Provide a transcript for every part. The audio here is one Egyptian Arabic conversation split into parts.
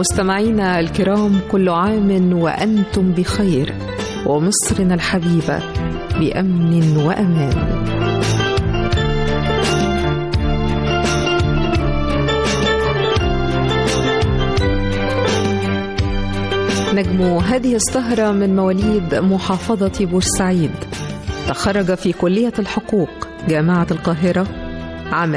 مستمعينا الكرام كل عام وأنتم بخير ومصرنا الحبيبة بأمن وأمان نجم هذه السهرة من مواليد محافظة بورسعيد تخرج في كلية الحقوق جامعة القاهرة عام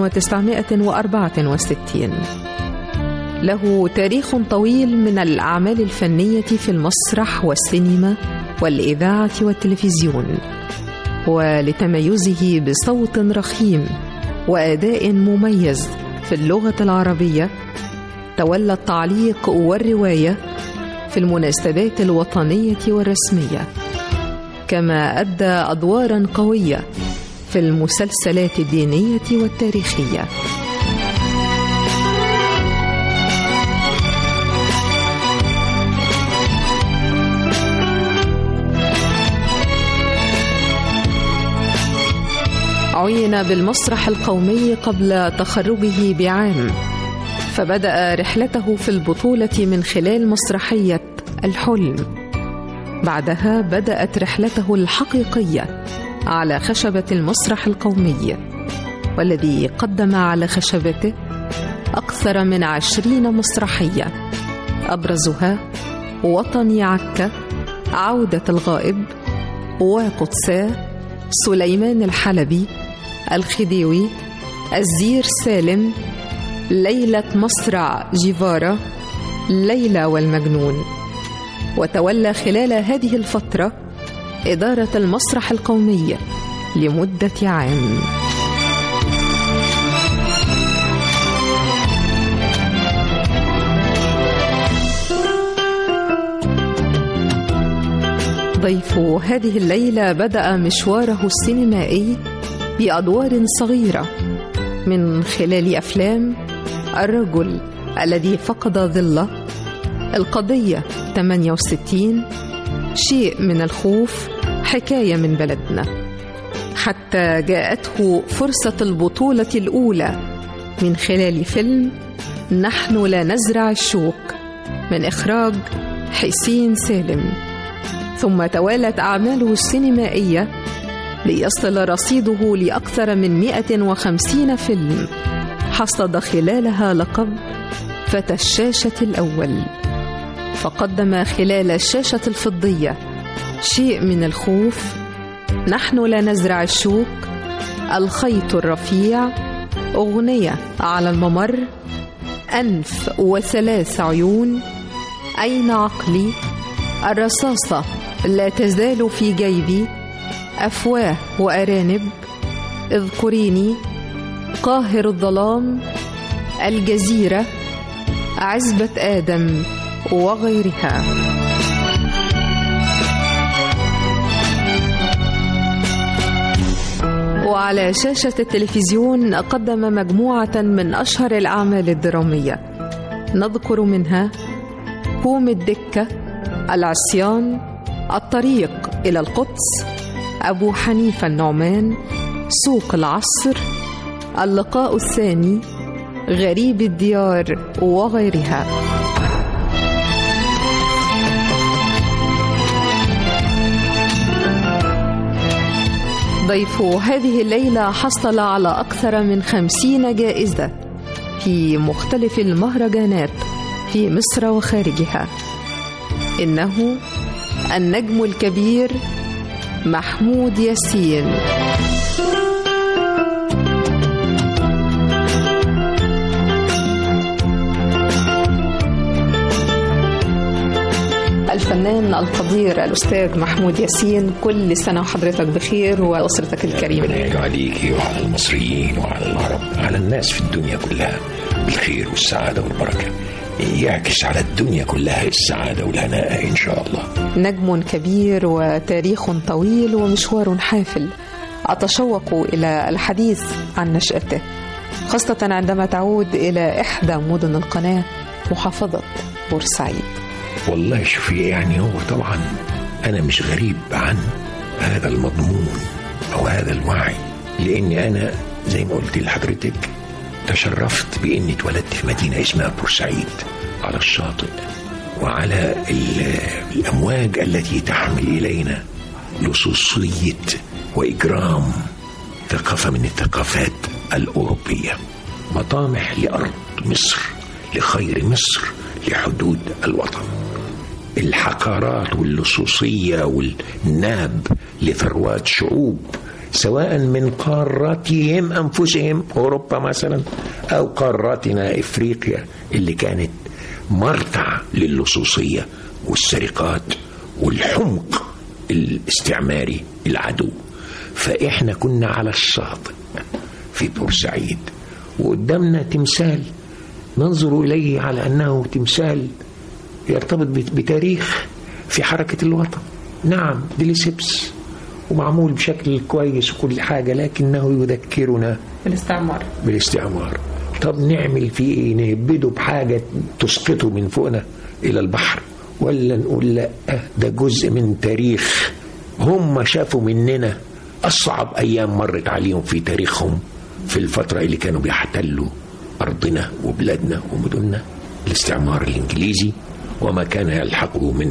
1964 له تاريخ طويل من الأعمال الفنية في المسرح والسينما والإذاعة والتلفزيون ولتميزه بصوت رخيم وأداء مميز في اللغة العربية تولى التعليق والرواية في المناسبات الوطنية والرسمية كما أدى أدوارا قوية في المسلسلات الدينية والتاريخية عين بالمسرح القومي قبل تخرجه بعام فبدأ رحلته في البطولة من خلال مسرحية الحلم بعدها بدأت رحلته الحقيقية على خشبة المسرح القومي والذي قدم على خشبته أكثر من عشرين مسرحية أبرزها وطني عكا عودة الغائب وقدساه سليمان الحلبي الخديوي الزير سالم ليلة مصرع جيفارا ليلى والمجنون وتولى خلال هذه الفترة إدارة المسرح القومي لمدة عام ضيف هذه الليلة بدأ مشواره السينمائي بأدوار صغيرة من خلال أفلام الرجل الذي فقد ظله القضية 68 شيء من الخوف حكاية من بلدنا حتى جاءته فرصة البطولة الأولى من خلال فيلم نحن لا نزرع الشوك من إخراج حسين سالم ثم توالت أعماله السينمائية ليصل رصيده لأكثر من 150 فيلم حصد خلالها لقب فتى الشاشة الأول فقدم خلال الشاشة الفضية شيء من الخوف نحن لا نزرع الشوك الخيط الرفيع أغنية على الممر أنف وثلاث عيون أين عقلي الرصاصة لا تزال في جيبي أفواه وأرانب اذكريني قاهر الظلام الجزيرة عزبة آدم وغيرها وعلى شاشة التلفزيون قدم مجموعة من أشهر الأعمال الدرامية نذكر منها كوم الدكة العصيان الطريق إلى القدس أبو حنيفة النعمان سوق العصر اللقاء الثاني غريب الديار وغيرها ضيف هذه الليلة حصل على أكثر من خمسين جائزة في مختلف المهرجانات في مصر وخارجها إنه النجم الكبير محمود ياسين الفنان القدير الأستاذ محمود ياسين كل سنة وحضرتك بخير وأسرتك الكريمة ربنا يجعل عليكي وعلى المصريين وعلى العرب على الناس في الدنيا كلها بالخير والسعادة والبركة يعكس على الدنيا كلها السعادة والهناء إن شاء الله نجم كبير وتاريخ طويل ومشوار حافل أتشوق إلى الحديث عن نشأته خاصة عندما تعود إلى إحدى مدن القناة محافظة بورسعيد والله شوفي يعني هو طبعا أنا مش غريب عن هذا المضمون أو هذا الوعي لأني أنا زي ما قلت لحضرتك تشرفت بإني اتولدت في مدينة اسمها بورسعيد على الشاطئ وعلى ال- الأمواج التي تحمل إلينا لصوصية وإجرام ثقافة من الثقافات الأوروبية مطامح لأرض مصر لخير مصر لحدود الوطن الحقارات واللصوصية والناب لثروات شعوب سواء من قاراتهم أنفسهم أوروبا مثلا أو قاراتنا إفريقيا اللي كانت مرتع للصوصية والسرقات والحمق الاستعماري العدو فإحنا كنا على الشاطئ في بورسعيد وقدامنا تمثال ننظر إليه على أنه تمثال يرتبط بت- بتاريخ في حركة الوطن نعم ديليسيبس ومعمول بشكل كويس وكل حاجة لكنه يذكرنا الاستعمار بالاستعمار طب نعمل فيه ايه نهبده بحاجة تسقطه من فوقنا إلى البحر ولا نقول لا ده جزء من تاريخ هم شافوا مننا أصعب أيام مرت عليهم في تاريخهم في الفترة اللي كانوا بيحتلوا أرضنا وبلادنا ومدننا الاستعمار الإنجليزي وما كان يلحقه من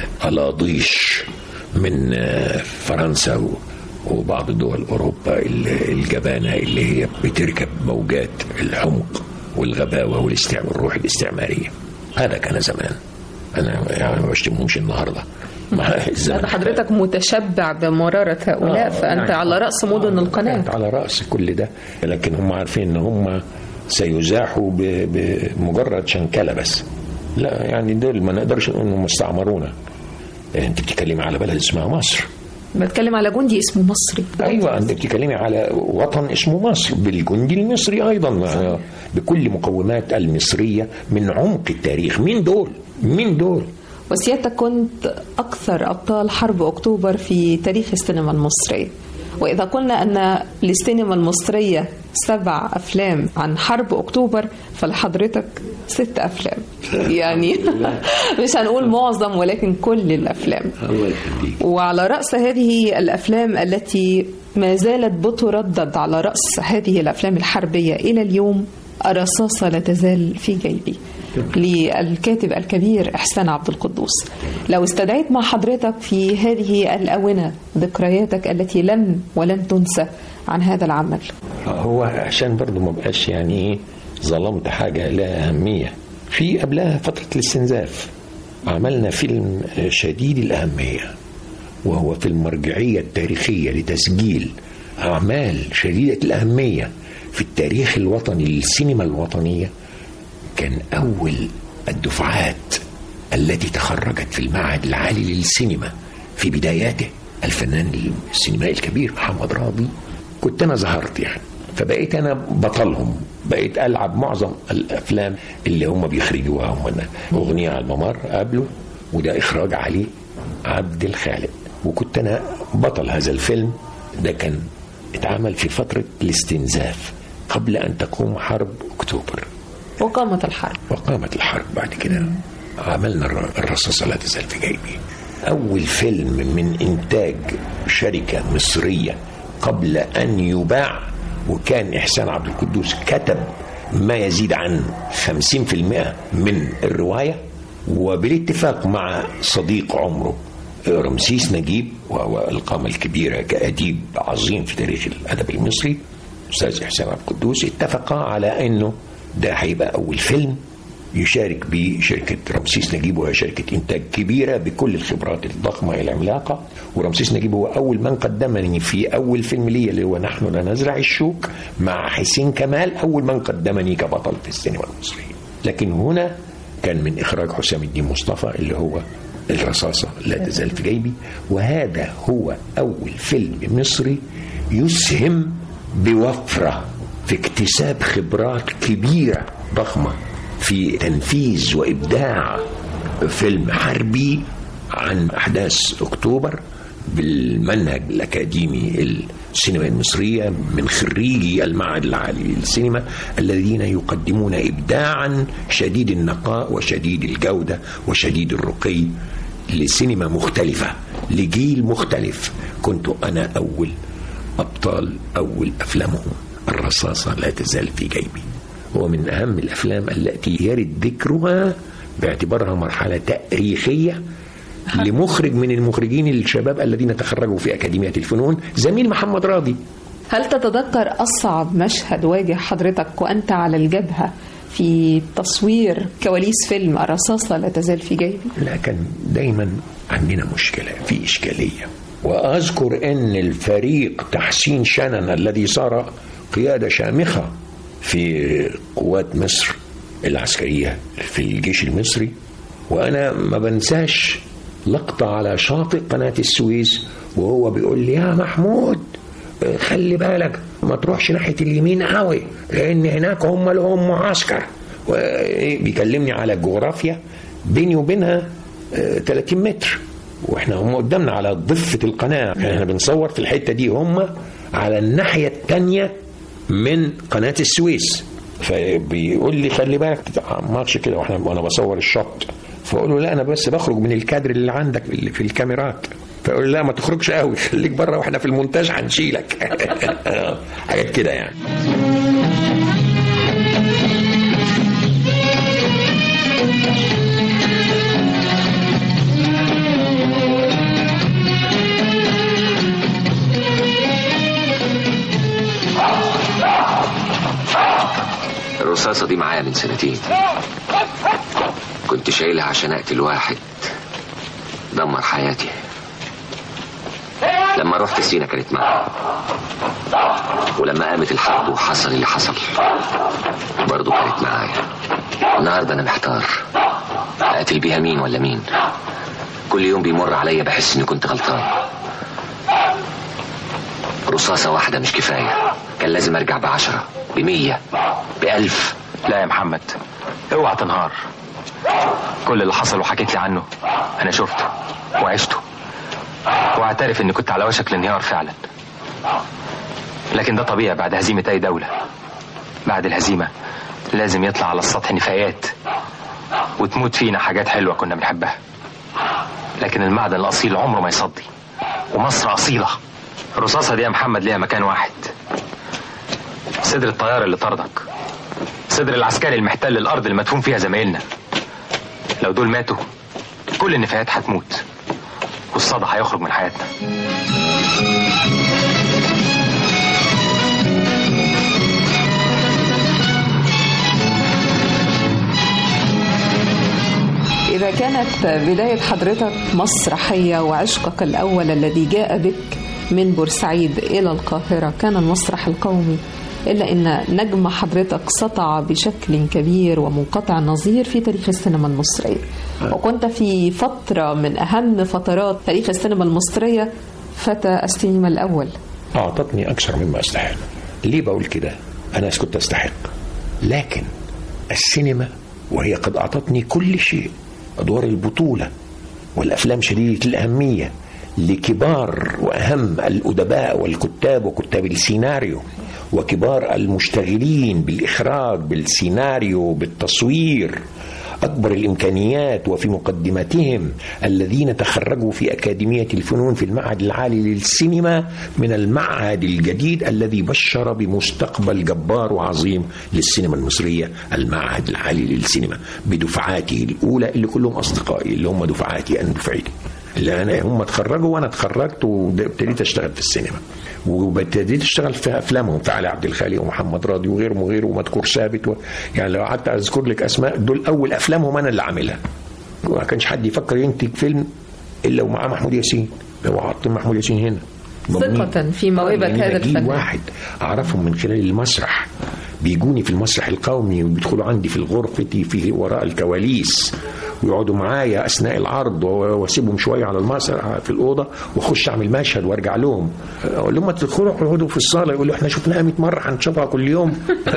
الألاضيش من آه، فرنسا و- وبعض دول أوروبا ال- الجبانة اللي هي بتركب موجات الحمق والغباوة والاستعمار والروح الاستعمارية هذا كان زمان أنا يعني ما بشتمهمش النهاردة مع الزمن هذا حضرتك متشبع بمرارة هؤلاء آه، فأنت يعني- على رأس مدن القناة كانت على رأس كل ده لكن هم عارفين ان هم سيزاحوا ب- بمجرد شنكلة بس لا يعني دول ما نقدرش نقول انهم استعمرونا انت بتتكلمي على بلد اسمها مصر بتكلم على جندي اسمه مصري ايوه انت بتتكلمي على وطن اسمه مصر بالجندي المصري ايضا يعني بكل مقومات المصريه من عمق التاريخ مين دول مين دول وسيادتك كنت أكثر أبطال حرب أكتوبر في تاريخ السينما المصرية وإذا قلنا أن للسينما المصرية سبع أفلام عن حرب أكتوبر فلحضرتك ست أفلام يعني مش هنقول معظم ولكن كل الأفلام الله يخليك وعلى رأس هذه الأفلام التي ما زالت بتردد على رأس هذه الأفلام الحربية إلى اليوم الرصاصة لا تزال في جيبي للكاتب الكبير إحسان عبد القدوس لو استدعيت مع حضرتك في هذه الأونة ذكرياتك التي لن ولن تنسى عن هذا العمل هو عشان برضه ما بقاش يعني ايه ظلمت حاجه لها اهميه في قبلها فتره الاستنزاف عملنا فيلم شديد الاهميه وهو في المرجعيه التاريخيه لتسجيل اعمال شديده الاهميه في التاريخ الوطني للسينما الوطنيه كان اول الدفعات التي تخرجت في المعهد العالي للسينما في بداياته الفنان السينمائي الكبير محمد راضي كنت انا ظهرت يعني فبقيت انا بطلهم بقيت العب معظم الافلام اللي هم بيخرجوها هم اغنيه على الممر قبله وده اخراج علي عبد الخالق وكنت انا بطل هذا الفيلم ده كان اتعمل في فتره الاستنزاف قبل ان تقوم حرب اكتوبر وقامت الحرب وقامت الحرب بعد كده عملنا الر- الرصاصة لا تزال في جيبي أول فيلم من إنتاج شركة مصرية قبل أن يباع وكان إحسان عبد القدوس كتب ما يزيد عن 50% من الرواية وبالاتفاق مع صديق عمره رمسيس نجيب وهو القامة الكبيرة كأديب عظيم في تاريخ الأدب المصري أستاذ إحسان عبد القدوس اتفقا على أنه ده هيبقى أول فيلم يشارك به شركة رمسيس نجيب وهي شركة إنتاج كبيرة بكل الخبرات الضخمة العملاقة ورمسيس نجيب هو أول من قدمني في أول فيلم لي اللي هو نحن لا نزرع الشوك مع حسين كمال أول من قدمني كبطل في السينما المصرية لكن هنا كان من إخراج حسام الدين مصطفى اللي هو الرصاصة لا تزال في جيبي وهذا هو أول فيلم مصري يسهم بوفرة في اكتساب خبرات كبيرة ضخمة في تنفيذ وإبداع فيلم حربي عن أحداث أكتوبر بالمنهج الأكاديمي السينما المصرية من خريجي المعهد العالي للسينما الذين يقدمون إبداعا شديد النقاء وشديد الجودة وشديد الرقي لسينما مختلفة لجيل مختلف كنت أنا أول أبطال أول أفلامهم الرصاصة لا تزال في جيبي هو من أهم الأفلام التي يرد ذكرها باعتبارها مرحلة تاريخية لمخرج من المخرجين الشباب الذين تخرجوا في أكاديمية الفنون زميل محمد راضي هل تتذكر أصعب مشهد واجه حضرتك وأنت على الجبهة في تصوير كواليس فيلم الرصاصة لا تزال في جيبي؟ لا كان دايما عندنا مشكلة في إشكالية وأذكر أن الفريق تحسين شنن الذي صار قيادة شامخة في قوات مصر العسكرية في الجيش المصري وأنا ما بنساش لقطة على شاطئ قناة السويس وهو بيقول لي يا محمود خلي بالك ما تروحش ناحية اليمين قوي لأن هناك هم لهم معسكر بيكلمني على الجغرافيا بيني وبينها 30 متر واحنا هم قدامنا على ضفة القناة احنا بنصور في الحتة دي هم على الناحية التانية من قناة السويس فبيقول لي خلي بالك ماتش كده واحنا وانا بصور الشط فاقول له لا انا بس بخرج من الكادر اللي عندك اللي في الكاميرات فيقول لي لا ما تخرجش قوي خليك بره واحنا في المونتاج هنشيلك حاجات كده يعني الرصاصة دي معايا من سنتين كنت شايلها عشان أقتل واحد دمر حياتي لما رحت سينا كانت معايا ولما قامت الحرب وحصل اللي حصل برضه كانت معايا النهارده انا محتار اقتل بيها مين ولا مين كل يوم بيمر عليا بحس اني كنت غلطان رصاصة واحدة مش كفاية كان لازم ارجع بعشرة بمية بألف لا يا محمد اوعى تنهار كل اللي حصل وحكيت لي عنه انا شفته وعشته واعترف اني كنت على وشك الانهيار فعلا لكن ده طبيعي بعد هزيمة اي دولة بعد الهزيمة لازم يطلع على السطح نفايات وتموت فينا حاجات حلوة كنا بنحبها لكن المعدن الأصيل عمره ما يصدي ومصر أصيلة الرصاصة دي يا محمد ليها مكان واحد صدر الطيار اللي طردك صدر العسكري المحتل الأرض اللي مدفون فيها زمايلنا لو دول ماتوا كل النفايات هتموت والصدى هيخرج من حياتنا إذا كانت بداية حضرتك مسرحية وعشقك الأول الذي جاء بك من بورسعيد إلى القاهرة كان المسرح القومي إلا أن نجم حضرتك سطع بشكل كبير ومنقطع النظير في تاريخ السينما المصرية وكنت في فترة من أهم فترات تاريخ السينما المصرية فتى السينما الأول أعطتني أكثر مما أستحق ليه بقول كده أنا كنت أستحق لكن السينما وهي قد أعطتني كل شيء أدوار البطولة والأفلام شديدة الأهمية لكبار وأهم الأدباء والكتاب وكتاب السيناريو وكبار المشتغلين بالإخراج بالسيناريو بالتصوير أكبر الإمكانيات وفي مقدمتهم الذين تخرجوا في أكاديمية الفنون في المعهد العالي للسينما من المعهد الجديد الذي بشر بمستقبل جبار وعظيم للسينما المصرية المعهد العالي للسينما بدفعاته الأولى اللي كلهم أصدقائي اللي هم دفعاتي أنا دفعتي اللي أنا هم اتخرجوا وأنا اتخرجت وابتديت أشتغل في السينما وابتديت اشتغل في افلامهم في علي عبد الخالق ومحمد راضي وغيرهم وغيره ومذكور ثابت و... يعني لو قعدت اذكر لك اسماء دول اول افلامهم انا اللي عاملها ما كانش حد يفكر ينتج فيلم الا ومعاه محمود ياسين هو حاطين محمود ياسين هنا ثقة في موهبة يعني هذا جيل الفنان واحد اعرفهم من خلال المسرح بيجوني في المسرح القومي وبيدخلوا عندي في غرفتي في وراء الكواليس ويقعدوا معايا اثناء العرض واسيبهم شويه على المسرح في الاوضه واخش اعمل مشهد وارجع لهم اقول لهم ما تدخلوا اقعدوا في الصاله يقولوا احنا شفناها 100 مره هنشوفها كل يوم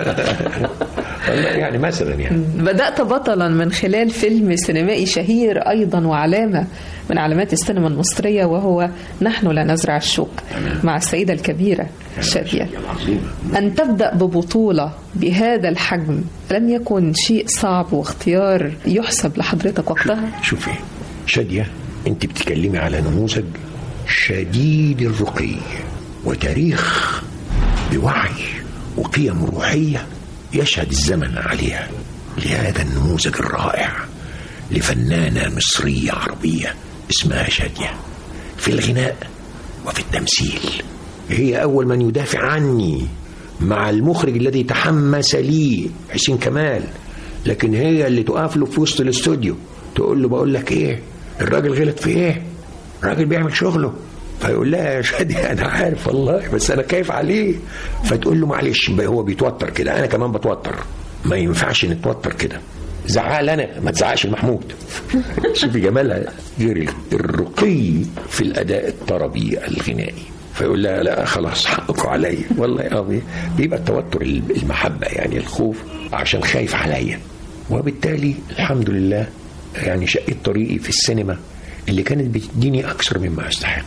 يعني مثلا يعني بدأت بطلا من خلال فيلم سينمائي شهير أيضا وعلامة من علامات السينما المصرية وهو نحن لا نزرع الشوك مع السيدة الكبيرة شادية أن تبدأ ببطولة بهذا الحجم لم يكن شيء صعب واختيار يحسب لحضرتك وقتها شوفي شادية انت بتتكلمي على نموذج شديد الرقي وتاريخ بوعي وقيم روحية يشهد الزمن عليها لهذا النموذج الرائع لفنانة مصرية عربية اسمها شادية في الغناء وفي التمثيل هي أول من يدافع عني مع المخرج الذي تحمس لي حسين كمال لكن هي اللي تقف له في وسط الاستوديو تقول له بقول لك ايه الراجل غلط في ايه الراجل بيعمل شغله فيقول لها يا شادي انا عارف والله بس انا خايف عليه فتقول له معلش بقى هو بيتوتر كده انا كمان بتوتر ما ينفعش نتوتر كده زعل انا ما تزعقش المحمود شوفي جمالها غير الرقي في الاداء الطربي الغنائي فيقول لها لا خلاص حقكم عليا والله اه بيبقى التوتر المحبه يعني الخوف عشان خايف عليا وبالتالي الحمد لله يعني شقيت طريقي في السينما اللي كانت بتديني اكثر مما استحق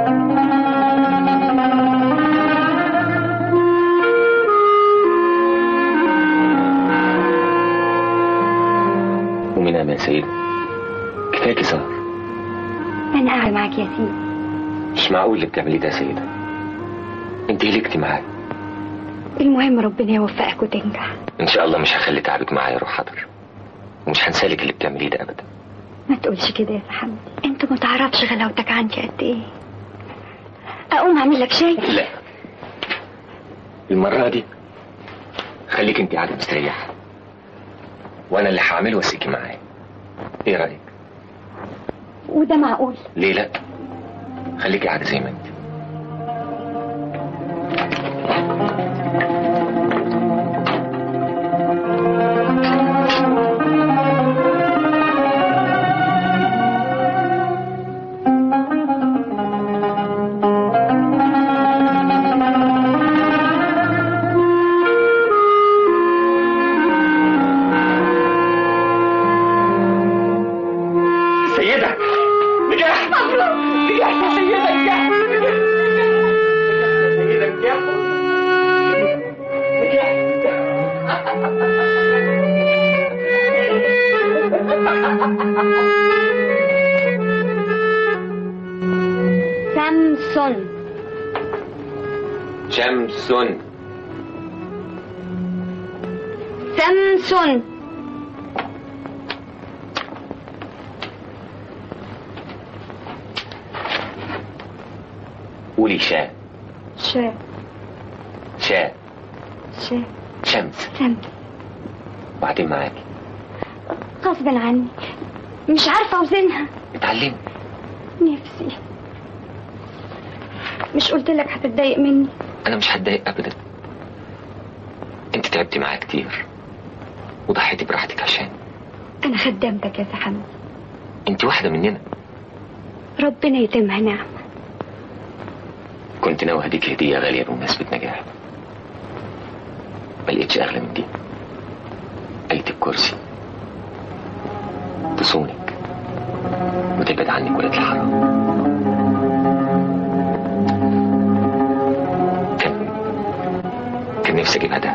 قومي نام يا سيدة كفاية سهر أنا قاعدة معاك يا سيدي مش معقول اللي بتعمليه ده يا سيدة انت هلكتي معايا المهم ربنا يوفقك وتنجح ان شاء الله مش هخلي تعبك معايا يروح حضر ومش هنسالك اللي بتعمليه ده ابدا ما تقولش كده يا حمدي انت ما تعرفش غلاوتك عندي قد ايه اقوم اعمل لك شاي لا المرة دي خليك انت قاعدة مستريحة وانا اللي هعمله واسيكي معايا ايه رأيك وده معقول ليه لا خليكي قاعدة زي ما انت سيدة نجاح نجاح يا سيدة نجاح سيدة نجاح سامسون شمسون سامسون قولي شاء شا شاء شا شمس سام وبعدين معاكي غصبا عني مش عارفة اوزنها اتعلمي نفسي مش قلت لك هتتضايق مني انا مش هتضايق ابدا انت تعبتي معايا كتير وضحيتي براحتك عشان انا خدمتك يا حمدي انت واحدة مننا ربنا يتمها نعمة كنت ناوي هديك هدية غالية بمناسبة نجاح ما لقيتش أغلى من دي آية الكرسي تصونك وتبعد عنك ولاد الحرام كان كان نفسي أجيبها ده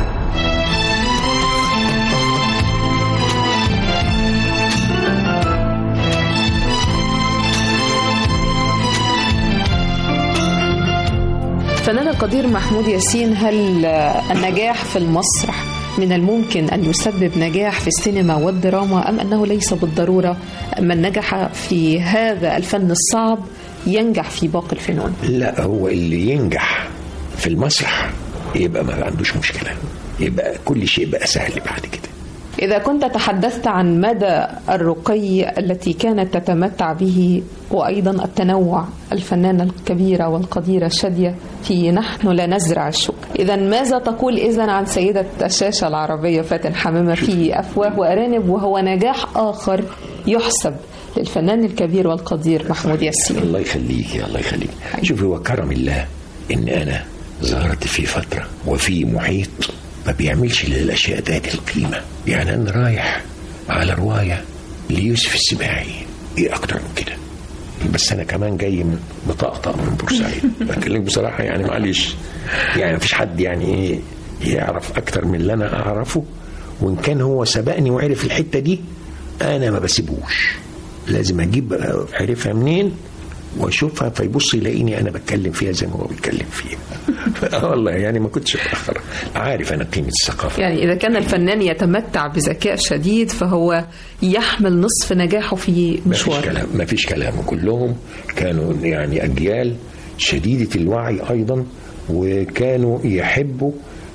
فنان القدير محمود ياسين هل النجاح في المسرح من الممكن أن يسبب نجاح في السينما والدراما أم أنه ليس بالضرورة من نجح في هذا الفن الصعب ينجح في باقي الفنون لا هو اللي ينجح في المسرح يبقى ما عندوش مشكلة يبقى كل شيء بقى سهل بعد كده إذا كنت تحدثت عن مدى الرقي التي كانت تتمتع به وأيضا التنوع الفنانة الكبيرة والقديرة شادية في نحن لا نزرع الشوك إذا ماذا تقول إذا عن سيدة الشاشة العربية فاتن حمامة في أفواه وأرانب وهو نجاح آخر يحسب للفنان الكبير والقدير محمود ياسين الله يخليك يا الله يخليك شوف هو كرم الله ان انا ظهرت في فتره وفي محيط ما بيعملش للاشياء ذات القيمه يعني انا رايح على روايه ليوسف السباعي ايه اكتر من كده بس انا كمان جاي من مطقطق من بورسعيد بكلمك بصراحه يعني معلش يعني مفيش حد يعني ايه يعرف اكتر من اللي انا اعرفه وان كان هو سبقني وعرف الحته دي انا ما بسيبوش لازم اجيب عرفها منين واشوفها فيبص يلاقيني انا بتكلم فيها زي ما هو بيتكلم فيها آه والله يعني ما كنتش اتاخر عارف انا قيمه الثقافه يعني إذا كان الفنان يتمتع بذكاء شديد فهو يحمل نصف نجاحه في ما فيش مشواره كلام ما فيش كلام كلهم كانوا يعني اجيال شديده الوعي ايضا وكانوا يحبوا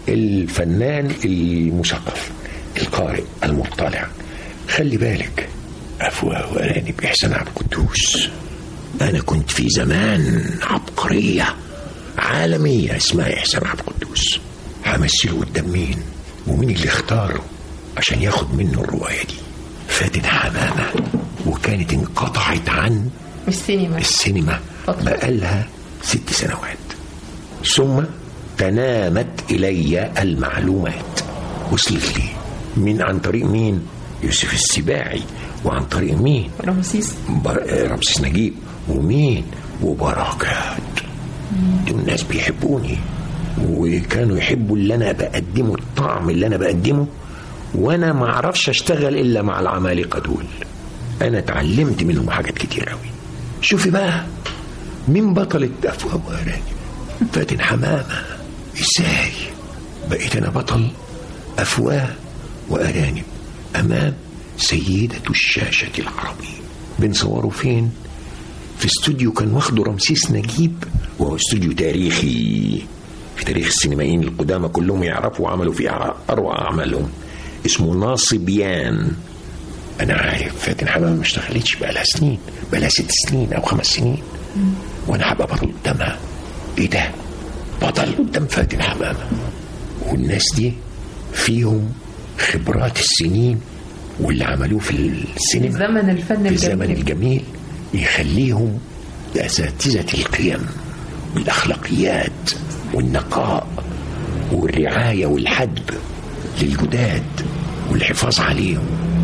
الفنان المثقف القارئ المطلع خلي بالك افواه وارانب احسان عبد القدوس انا كنت في زمان عبقريه عالميه اسمها احسان عبد القدوس همثله قدام مين ومين اللي اختاره عشان ياخد منه الروايه دي فاتن حمامه وكانت انقطعت عن السينما السينما فترة. بقالها ست سنوات ثم تنامت إلي المعلومات وصلت لي من عن طريق مين يوسف السباعي وعن طريق مين رمسيس بر... آه، رمسيس نجيب ومين وبركات دول الناس بيحبوني وكانوا يحبوا اللي انا بقدمه الطعم اللي انا بقدمه وانا ما اعرفش اشتغل الا مع العمالقه دول انا اتعلمت منهم حاجات كتير قوي شوفي بقى مين بطلة افواه وارانب فاتن حمامه ازاي بقيت انا بطل افواه وارانب امام سيده الشاشه العربيه بنصوره فين في استوديو كان واخده رمسيس نجيب وهو استوديو تاريخي في تاريخ السينمائيين القدامى كلهم يعرفوا وعملوا فيه اروع اعمالهم اسمه ناصبيان انا عارف فاتن حمامه ما اشتغلتش بقى لها سنين بقى لها ست سنين او خمس سنين وانا هبقى بطل قدامها ايه ده بطل قدام فاتن حمامه والناس دي فيهم خبرات السنين واللي عملوه في السينما زمن الفن في الزمن الجميل الجميل يخليهم أساتذة القيم والأخلاقيات والنقاء والرعاية والحدب للجداد والحفاظ عليهم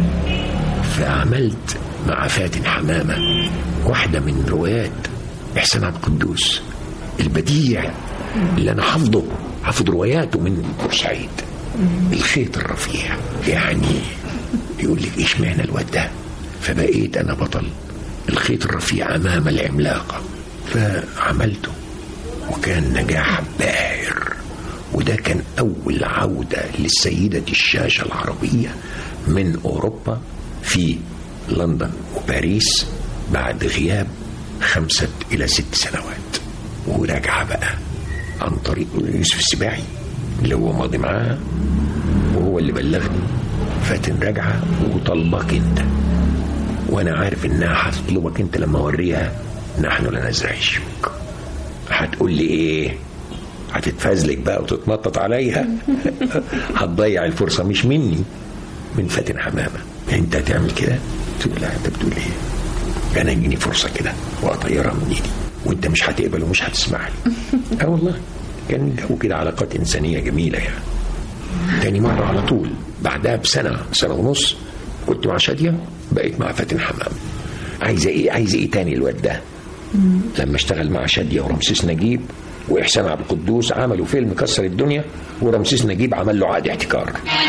فعملت مع فاتن حمامة واحدة من روايات إحسان عبد القدوس البديع اللي أنا حافظه حافظ رواياته من بورسعيد الخيط الرفيع يعني يقول لك ايش معنى الواد ده فبقيت انا بطل الخيط الرفيع امام العملاقه فعملته وكان نجاح باهر وده كان اول عوده للسيده الشاشه العربيه من اوروبا في لندن وباريس بعد غياب خمسه الى ست سنوات وراجعه بقى عن طريق يوسف السباعي اللي هو ماضي معاها وهو اللي بلغني فاتن راجعه وطلبك انت وانا عارف انها هتطلبك انت لما اوريها نحن لا نزرع الشوك هتقول لي ايه هتتفازلك بقى وتتنطط عليها هتضيع الفرصه مش مني من فاتن حمامه انت هتعمل كده تقول لا انت بتقول ايه انا يجيني فرصه كده واطيرها من ايدي وانت مش هتقبل ومش هتسمع لي اه والله كان له كده علاقات انسانيه جميله يعني تاني مرة على طول بعدها بسنة سنة ونص كنت مع شادية بقيت مع فاتن حمام عايزة ايه عايزة ايه تاني الواد ده لما اشتغل مع شادية ورمسيس نجيب وإحسان عبد القدوس عملوا فيلم كسر الدنيا ورمسيس نجيب عمل له عقد احتكار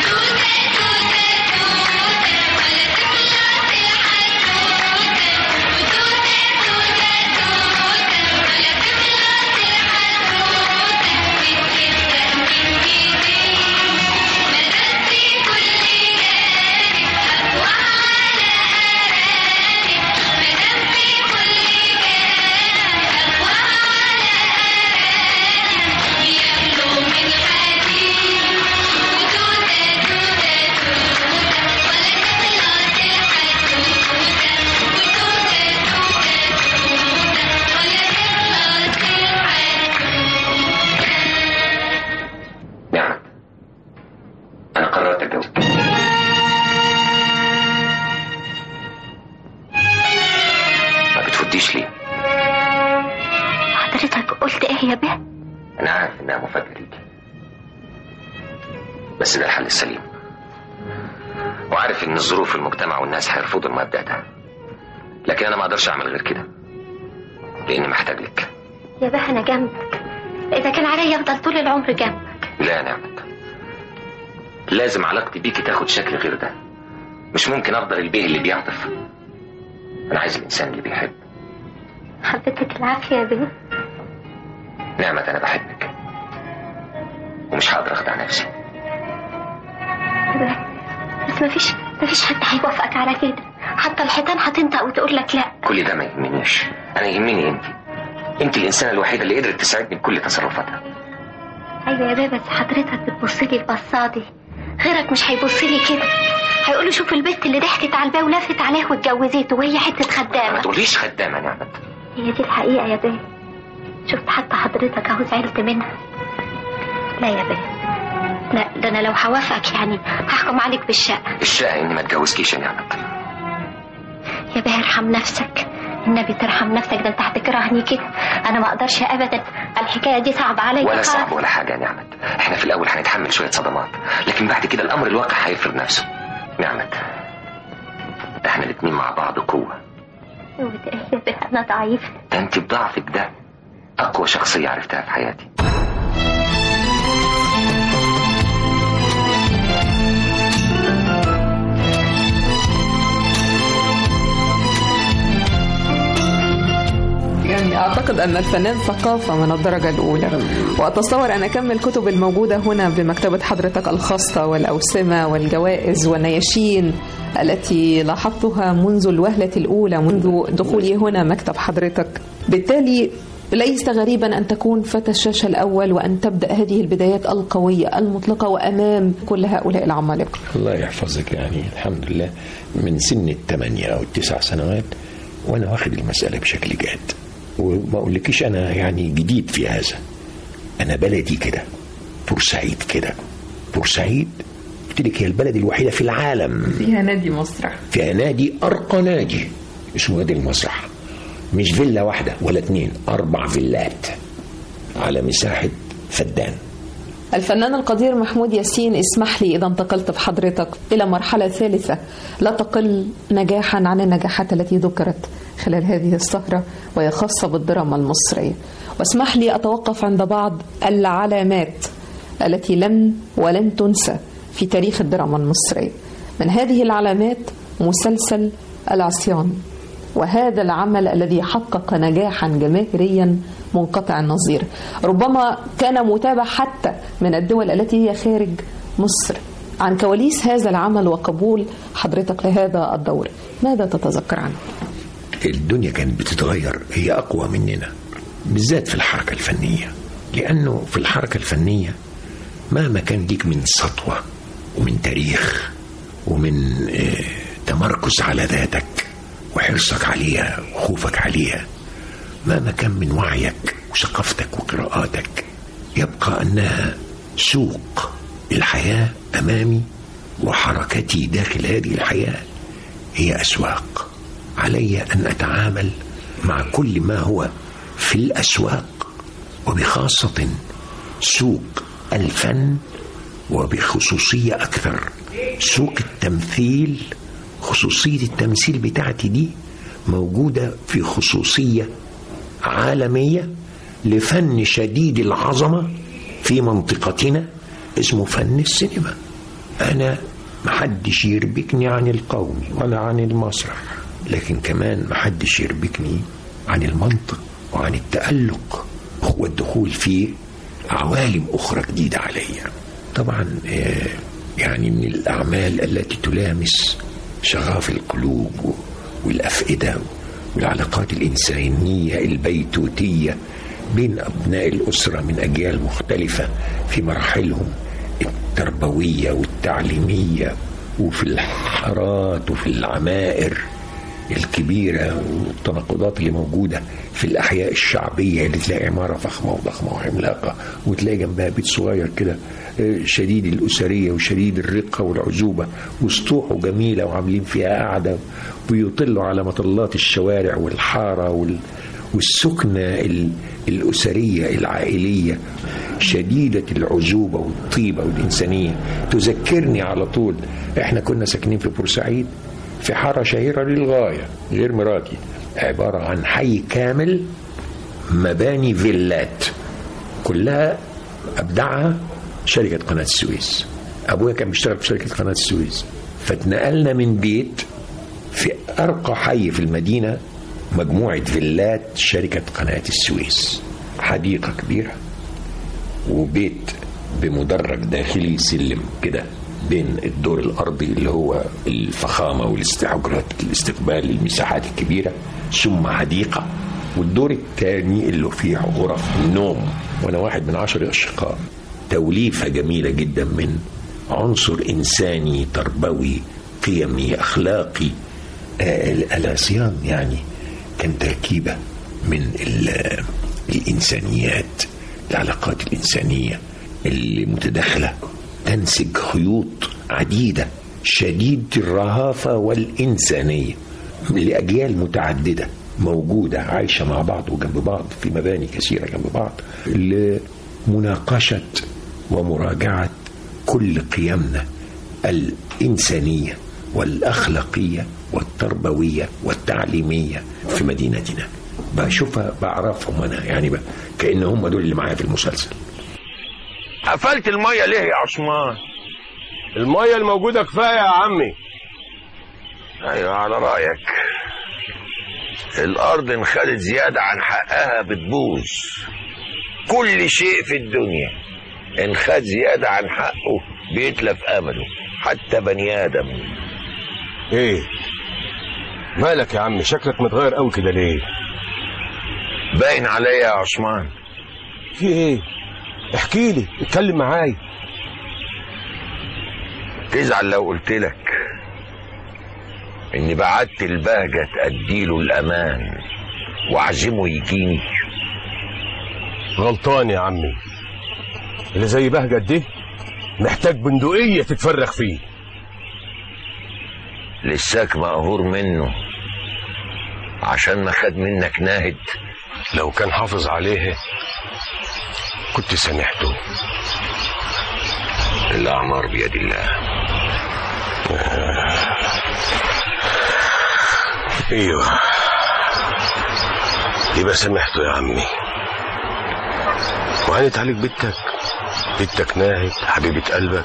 نعم أنا قررت أتجوز ما بتفضيش ليه؟ حضرتك قلت ايه يا به أنا عارف إنها مفاجأة ليكي بس ده الحل السليم وعارف إن الظروف المجتمع والناس هيرفضوا المبدأ ده لكن أنا ما أقدرش أعمل غير كده لأني محتاج لك يا به انا جنبك اذا كان عليا افضل طول العمر جنبك لا يا نعمت لازم علاقتي بيكي تاخد شكل غير ده مش ممكن افضل البيه اللي بيعطف انا عايز الانسان اللي بيحب حبيتك العافية يا بيه نعمة أنا بحبك ومش هقدر أخدع نفسي بس مفيش مفيش حد هيوافقك على كده حتى الحيطان هتنطق وتقول لك لا كل ده ما يهمنيش أنا يهمني أنت أنت الإنسانة الوحيدة اللي قدرت تساعدني بكل تصرفاتها ايوه يا بيه بس حضرتك بتبص لي البصه دي غيرك مش هيبص لي كده هيقولوا شوف البت اللي ضحكت على الباب ولفت عليه واتجوزته وهي حته ما خدامه تقوليش خدامة نعمة هي دي الحقيقه يا بيه شفت حتى حضرتك اهو زعلت منها لا يا بيه لا ده انا لو هوافقك يعني هحكم عليك بالشقه الشقة إني ما اتجوزكيش يا نعمة يا بيه ارحم نفسك النبي ترحم نفسك ده انت هتكرهني كده انا ما اقدرش ابدا الحكايه دي صعبه عليا ولا خالص. صعب ولا حاجة يا نعمة احنا في الأول هنتحمل شوية صدمات لكن بعد كده الأمر الواقع هيفرض نفسه نعمة احنا الاتنين مع بعض قوة وده إيه يا بيه انا ضعيفه ده انت بضعفك ده أقوى شخصية عرفتها في حياتي يعني أعتقد أن الفنان ثقافة من الدرجة الأولى وأتصور أن كم الكتب الموجودة هنا بمكتبة حضرتك الخاصة والأوسمة والجوائز والنياشين التي لاحظتها منذ الوهلة الأولى منذ دخولي هنا مكتب حضرتك بالتالي ليس غريبا أن تكون فتى الشاشة الأول وأن تبدأ هذه البدايات القوية المطلقة وأمام كل هؤلاء العمالقة الله يحفظك يعني الحمد لله من سن الثمانية أو التسع سنوات وأنا واخد المسألة بشكل جاد وما أقولكيش أنا يعني جديد في هذا أنا بلدي كده بورسعيد كده بورسعيد قلت لك هي البلد الوحيدة في العالم فيها نادي مسرح فيها نادي أرقى نادي اسمه نادي المسرح مش فيلا واحدة ولا اتنين أربع فيلات على مساحة فدان الفنان القدير محمود ياسين اسمح لي إذا انتقلت بحضرتك إلى مرحلة ثالثة لا تقل نجاحا عن النجاحات التي ذكرت خلال هذه السهرة وهي خاصة بالدراما المصرية واسمح لي أتوقف عند بعض العلامات التي لم ولن تنسى في تاريخ الدراما المصرية من هذه العلامات مسلسل العصيان وهذا العمل الذي حقق نجاحا جماهيريا منقطع النظير ربما كان متابع حتى من الدول التي هي خارج مصر عن كواليس هذا العمل وقبول حضرتك لهذا الدور ماذا تتذكر عنه؟ الدنيا كانت بتتغير هي أقوى مننا بالذات في الحركة الفنية لأنه في الحركة الفنية مهما كان ليك من سطوة ومن تاريخ ومن آه، تمركز على ذاتك وحرصك عليها وخوفك عليها مهما كان من وعيك وثقافتك وقراءاتك يبقى أنها سوق الحياة أمامي وحركتي داخل هذه الحياة هي أسواق علي أن أتعامل مع كل ما هو في الأسواق وبخاصة سوق الفن وبخصوصية أكثر سوق التمثيل خصوصية التمثيل بتاعتي دي موجودة في خصوصية عالمية لفن شديد العظمة في منطقتنا اسمه فن السينما أنا محدش يربكني عن القوم ولا عن المسرح لكن كمان محدش يربكني عن المنطق وعن التألق والدخول في عوالم أخرى جديدة عليا طبعا آه، يعني من الأعمال التي تلامس شغاف القلوب والأفئدة والعلاقات الإنسانية البيتوتية بين أبناء الأسرة من أجيال مختلفة في مراحلهم التربوية والتعليمية وفي الحارات وفي العمائر الكبيرة والتناقضات اللي موجودة في الأحياء الشعبية اللي تلاقي عمارة فخمة وضخمة وعملاقة وتلاقي جنبها بيت صغير كده آه، شديد الأسرية وشديد الرقة والعزوبة وسطوحه جميلة وعاملين فيها قعدة ويطلوا على مطلات الشوارع والحارة وال والسكنة ال- الأسرية العائلية شديدة العزوبة والطيبة والإنسانية تذكرني على طول إحنا كنا ساكنين في بورسعيد في حارة شهيرة للغاية غير مراتي عبارة عن حي كامل مباني فيلات كلها أبدعها شركة قناة السويس أبويا كان بيشتغل في شركة قناة السويس فاتنقلنا من بيت في أرقى حي في المدينة مجموعة فيلات شركة قناة السويس حديقة كبيرة وبيت بمدرج داخلي سلم كده بين الدور الارضي اللي هو الفخامه والاستحجرات الاستقبال المساحات الكبيره ثم حديقه والدور الثاني اللي فيه غرف النوم وانا واحد من عشر اشقاء توليفه جميله جدا من عنصر انساني تربوي قيمي اخلاقي آه العصيان يعني كان تركيبه من ال- الانسانيات العلاقات الانسانيه اللي متداخله تنسج خيوط عديده شديده الرهافه والانسانيه لاجيال متعدده موجوده عايشه مع بعض وجنب بعض في مباني كثيره جنب بعض لمناقشه ومراجعه كل قيمنا الانسانيه والاخلاقيه والتربويه والتعليميه في مدينتنا بشوفها بعرفهم انا يعني بقى كان هم دول اللي معايا في المسلسل قفلت الميه ليه يا عثمان المية الموجودة كفاية يا عمي ايوه على رايك الارض انخدت زياده عن حقها بتبوظ كل شيء في الدنيا انخد زياده عن حقه بيتلف امله حتى بني ادم ايه مالك يا عمي شكلك متغير قوي كده ليه باين عليا يا عثمان في ايه احكي لي اتكلم معايا تزعل لو قلت لك اني بعت البهجة تأديله الامان واعزمه يجيني غلطان يا عمي اللي زي بهجت دي محتاج بندقية تتفرخ فيه لساك مقهور منه عشان ما خد منك ناهد لو كان حافظ عليه كنت سامحته الاعمار بيد الله ايوه يبقى سامحته يا عمي وهانت عليك بنتك بنتك ناهد حبيبة قلبك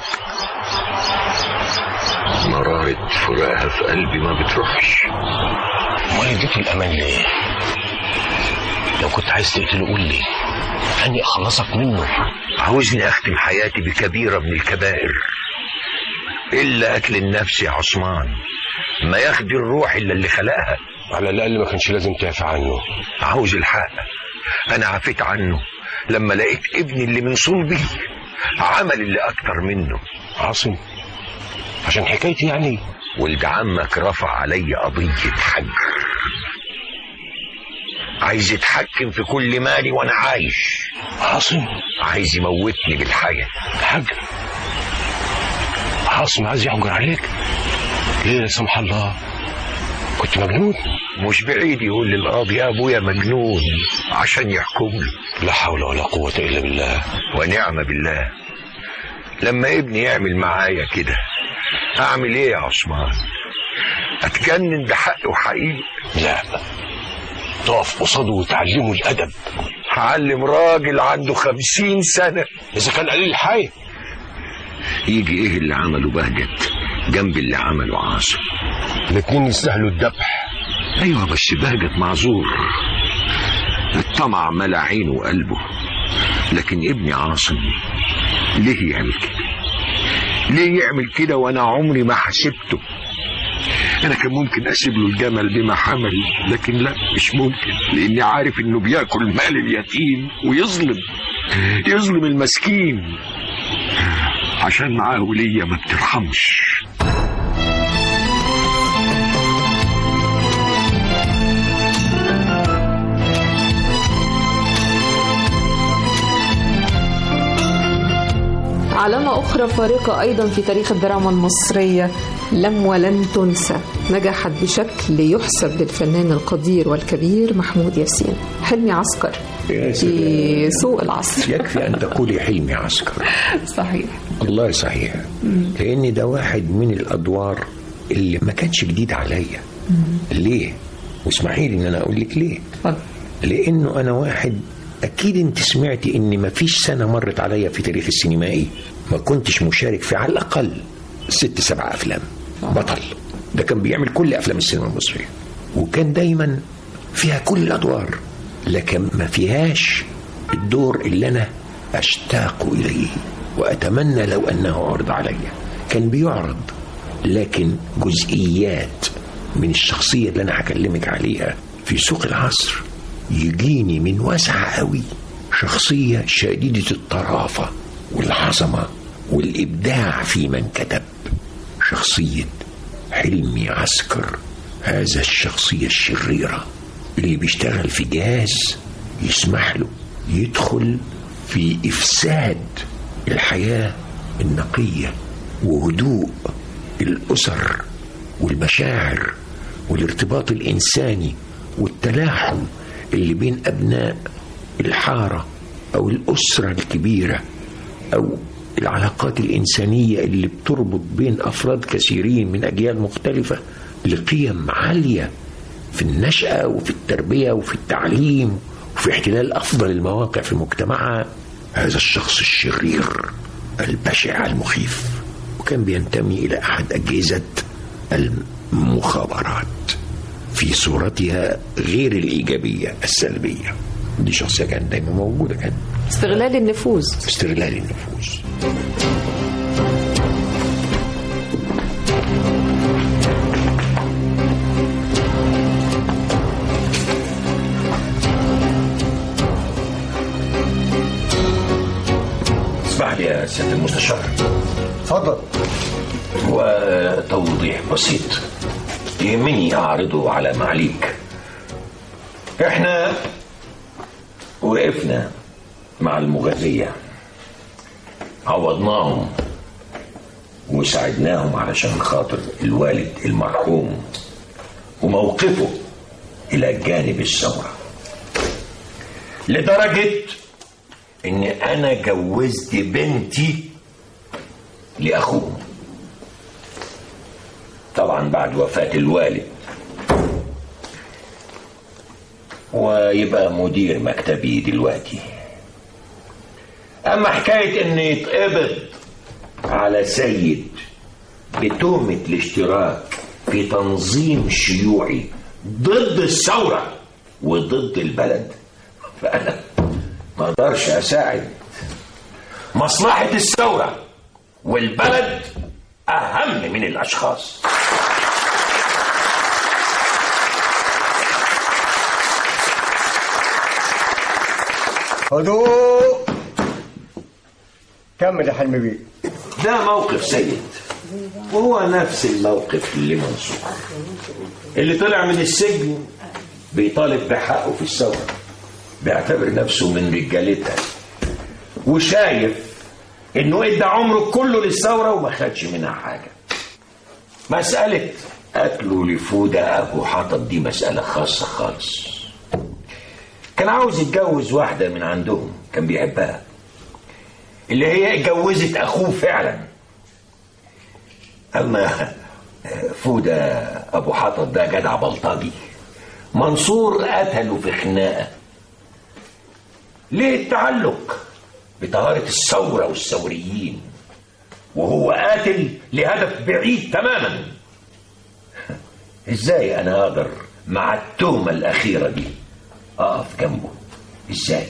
مرارة فراقها في قلبي ما بتروحش امال اديته الامان ليه لو كنت عايز تقتله قول لي اني اخلصك منه عاوزني اختم حياتي بكبيرة من الكبائر الا قتل النفس يا عثمان ما ياخدي الروح الا اللي خلقها على الاقل ما كانش لازم تعفى عنه عاوز الحق انا عفيت عنه لما لقيت ابني اللي من صلبي عمل اللي اكتر منه عاصم عشان حكايتي يعني ولد عمك رفع علي قضية حجر عايز يتحكم في كل مالي وانا عايش عاصم عايز يموتني بالحياة حاج عاصم عايز يحجر عليك ليه لا سمح الله كنت مجنون مش بعيد يقول للقاضي يا ابويا مجنون عشان يحكم لي لا حول ولا قوة إلا بالله ونعم بالله لما ابني يعمل معايا كده اعمل ايه يا عثمان اتجنن ده حق وحقيقي لا تقف قصاده وتعلمه الأدب هعلم راجل عنده خمسين سنة إذا كان قليل الحي يجي ايه اللي عمله بهجت جنب اللي عمله عاصم الاتنين يستاهلوا الذبح ايوه بس بهجت معذور الطمع ملا عينه وقلبه لكن ابني عاصم ليه يعمل كده ليه يعمل كده وانا عمري ما حسبته انا كان ممكن اسيب له الجمل بما حمل لكن لا مش ممكن لاني عارف انه بياكل مال اليتيم ويظلم يظلم المسكين عشان معاه ولية ما بترحمش علامة أخرى فارقة أيضا في تاريخ الدراما المصرية لم ولن تنسى نجحت بشكل يحسب للفنان القدير والكبير محمود ياسين حلمي عسكر يا في سوق العصر يكفي ان تقولي حلمي عسكر صحيح الله صحيح لان ده واحد من الادوار اللي ما كانش جديد عليا ليه واسمحي لي ان انا اقول لك ليه اتفضل لانه انا واحد اكيد انت سمعتي ان ما فيش سنه مرت عليا في تاريخ السينمائي ما كنتش مشارك في على الاقل ست سبع افلام بطل ده كان بيعمل كل افلام السينما المصريه وكان دايما فيها كل الادوار لكن ما فيهاش الدور اللي انا اشتاق اليه واتمنى لو انه عرض علي كان بيعرض لكن جزئيات من الشخصيه اللي انا هكلمك عليها في سوق العصر يجيني من واسعه قوي شخصيه شديده الطرافه والعظمه والابداع في من كتب شخصيه حلمي عسكر هذا الشخصيه الشريره اللي بيشتغل في جهاز يسمح له يدخل في افساد الحياه النقيه وهدوء الاسر والمشاعر والارتباط الانساني والتلاحم اللي بين ابناء الحاره او الاسره الكبيره او العلاقات الانسانيه اللي بتربط بين افراد كثيرين من اجيال مختلفه لقيم عاليه في النشاه وفي التربيه وفي التعليم وفي احتلال افضل المواقع في مجتمعها هذا الشخص الشرير البشع المخيف وكان بينتمي الى احد اجهزه المخابرات في صورتها غير الايجابيه السلبيه دي شخصيه كانت دايما موجوده كان استغلال النفوذ استغلال النفوذ اسمح لي يا سياده المستشار اتفضل هو توضيح بسيط يهمني اعرضه على معاليك احنا وقفنا مع المغذية عوضناهم وساعدناهم علشان خاطر الوالد المرحوم وموقفه إلى جانب الثورة لدرجة إن أنا جوزت بنتي لأخوه طبعا بعد وفاة الوالد ويبقى مدير مكتبي دلوقتي اما حكايه ان يتقبض على سيد بتهمه الاشتراك في تنظيم شيوعي ضد الثوره وضد البلد فانا ما اقدرش اساعد مصلحه الثوره والبلد اهم من الاشخاص هدوء كمل يا حلمي بيه ده موقف سيد وهو نفس الموقف لمنصور اللي طلع من السجن بيطالب بحقه في الثورة بيعتبر نفسه من رجالتها وشايف انه ادى عمره كله للثورة وما خدش منها حاجة مسألة قتله لفودة أبو حطب دي مسألة خاصة خالص كان عاوز يتجوز واحدة من عندهم كان بيحبها اللي هي اتجوزت أخوه فعلا أما فودة أبو حطب ده جدع بلطجي منصور قتله في خناقة ليه التعلق بطهارة الثورة والثوريين وهو قاتل لهدف بعيد تماما ازاي انا اقدر مع التهمة الأخيرة دي أقف جنبه ازاي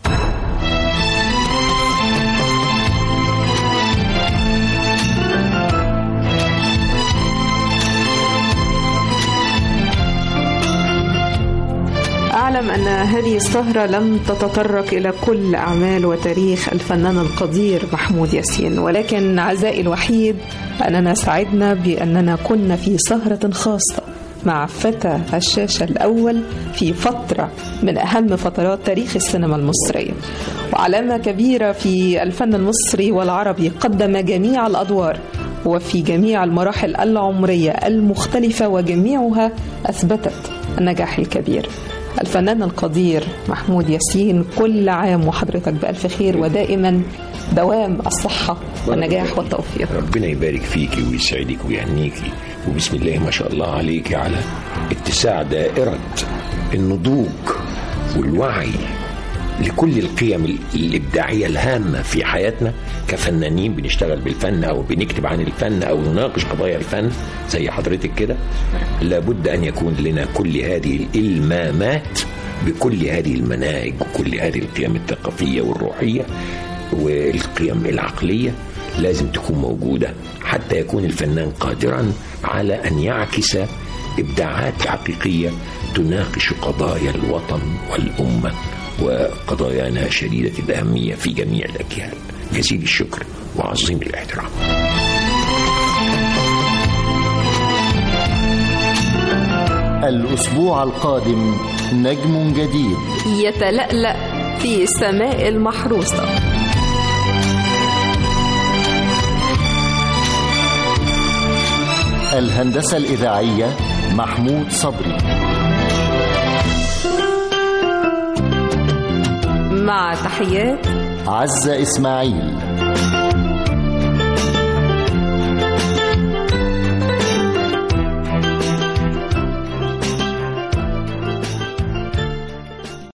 أعلم أن هذه السهرة لم تتطرق إلى كل أعمال وتاريخ الفنان القدير محمود ياسين ولكن عزائي الوحيد أننا سعدنا بأننا كنا في سهرة خاصة مع فتى الشاشة الأول في فترة من أهم فترات تاريخ السينما المصرية وعلامة كبيرة في الفن المصري والعربي قدم جميع الأدوار وفي جميع المراحل العمرية المختلفة وجميعها أثبتت النجاح الكبير الفنان القدير محمود ياسين كل عام وحضرتك بألف خير ودائما دوام الصحة والنجاح والتوفيق ربنا يبارك فيكي ويسعدك ويهنيكي وبسم الله ما شاء الله عليك على اتساع دائرة النضوج والوعي لكل القيم ال- الإبداعية الهامة في حياتنا كفنانين بنشتغل بالفن أو بنكتب عن الفن أو نناقش قضايا الفن زي حضرتك كده لابد أن يكون لنا كل هذه الإلمامات بكل هذه المناهج وكل هذه القيم الثقافية والروحية والقيم العقلية لازم تكون موجودة حتى يكون الفنان قادرا على أن يعكس إبداعات حقيقية تناقش قضايا الوطن والأمة وقضايانا شديدة الأهمية في جميع الأجيال جزيل الشكر وعظيم الاحترام الأسبوع القادم نجم جديد يتلألأ في سماء المحروسة الهندسة الإذاعية محمود صبري مع تحيات عزة إسماعيل